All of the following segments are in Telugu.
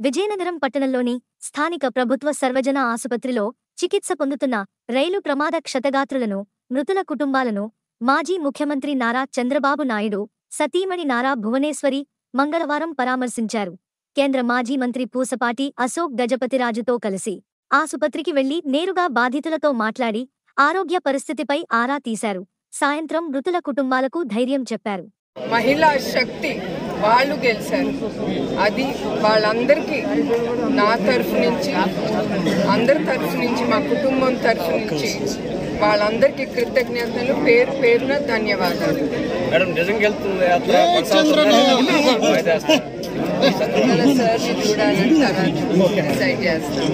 విజయనగరం పట్టణంలోని స్థానిక ప్రభుత్వ సర్వజన ఆసుపత్రిలో చికిత్స పొందుతున్న రైలు ప్రమాద క్షతగాత్రులను మృతుల కుటుంబాలను మాజీ ముఖ్యమంత్రి నారా చంద్రబాబు నాయుడు సతీమణి నారా భువనేశ్వరి మంగళవారం పరామర్శించారు కేంద్ర మాజీ మంత్రి పూసపాటి అశోక్ గజపతిరాజుతో కలిసి ఆసుపత్రికి వెళ్లి నేరుగా బాధితులతో మాట్లాడి ఆరోగ్య పరిస్థితిపై ఆరా తీశారు సాయంత్రం మృతుల కుటుంబాలకు ధైర్యం చెప్పారు మహిళా శక్తి వాళ్ళు గెలిచారు అది వాళ్ళందరికీ నా తరఫు నుంచి అందరి తరఫు నుంచి మా కుటుంబం తరఫు నుంచి వాళ్ళందరికీ కృతజ్ఞతలు పేరు పేరున ధన్యవాదాలు మేడం నిజంగా వెళ్తుంది యాత్ర కొనసాగుతుందా? వాయిదా వేస్తారా? పిల్లల సార్ని చూడాలని తర్వాత డిసైడ్ చేస్తాం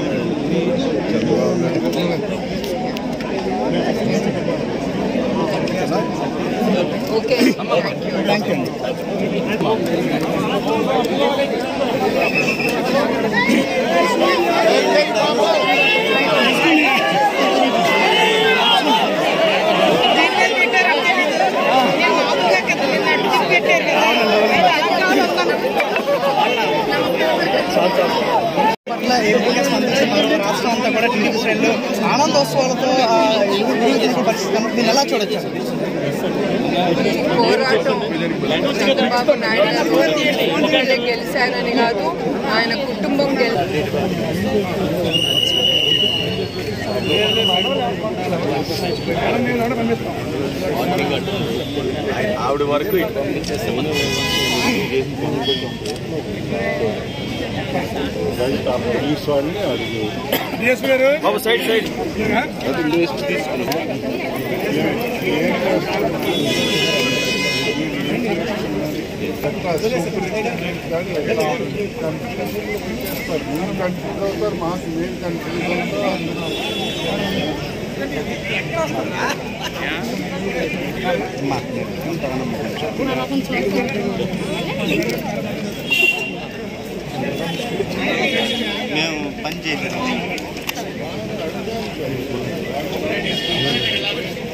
ఓకే థ్యాంక్ యూ పట్ల ఏ విధంగా స్పందిస్తున్నారు రాష్ట్రం అంతా కూడా టీడీపీ శ్రేణులు ఆనందోత్సవాలతో ఆ, ఎదురు చూసిన పరిస్థితి కనుక దీన్ని ఎలా చూడొచ్చు పోరాటం చంద్రబాబు నాయుడు గారు ఒక్కళ్ళే గెలిచారని కాదు ఆయన కుటుంబం గెలి ఆవిడ వరకు ఇటు పంపించేస్తే మనం బాబు సైడ్ సైడ్ మేము పని చేసాం